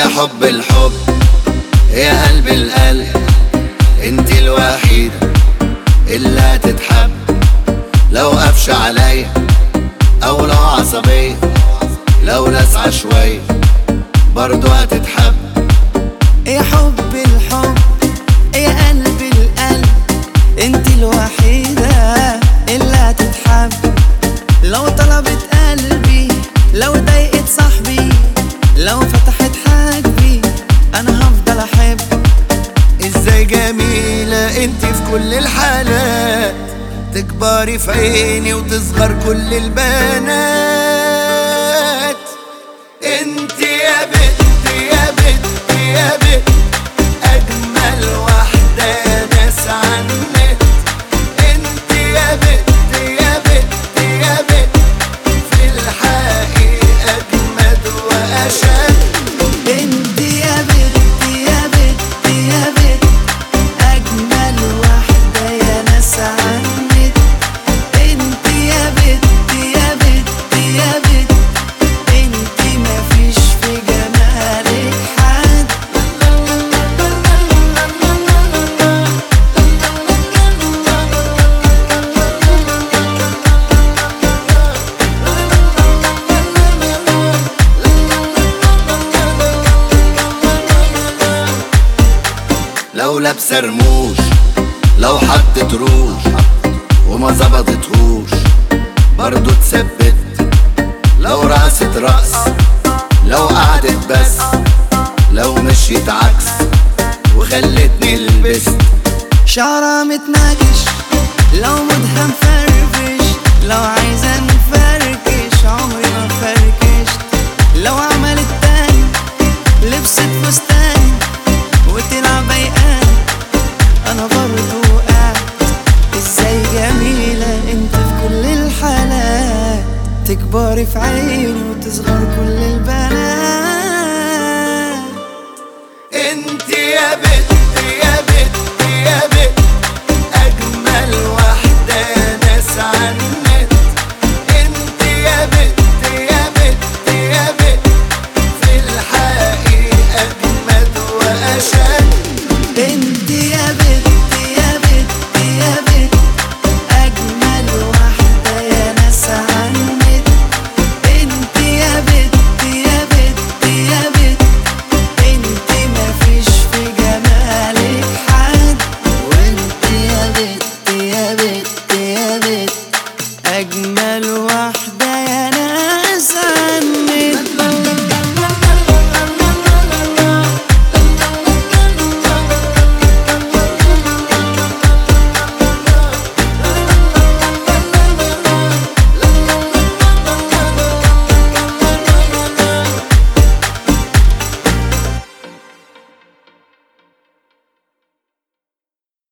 حب الحب يا قلب القلب انت الوحيدة اللي هتتحب لو قفش عليا او لو عصبية لو لسعة شوية برضو هتتحب يا حب الحب يا قلب القلب انت الوحيدة اللي هتتحب لو طلبت قلبي لو ضايقت صاحبي لو فتحت حاجبي انا هفضل احب ازاي جميلة انت في كل الحالات تكبري في عيني وتصغر كل البنات انت يا بنت يا بنت يا بنت اجمل واحدة يا ناس عنك انت يا بنت يا بنت يا بنت في الحقيقة اجمد واشد انت يا بنت يا بنت يا بنت اجمل واحدة يا ناس عنك انت يا بنت يا بنت يا بنت انت مفيش في جمالك حد لو لابسه رموش لو حطت روش وما ظبطتهوش برضو تثبت لو رقصت رقص لو قعدت بس لو مشيت عكس وخلتني لبست شعرها متناقش لو مدها مفرفش لو عايزة نفركش عمري ما فركشت لو عملت تاني لبست فستان وتلعب بيقان انا برضو قاعد ازاي جميلة انت في كل الحالات تكبري في عيني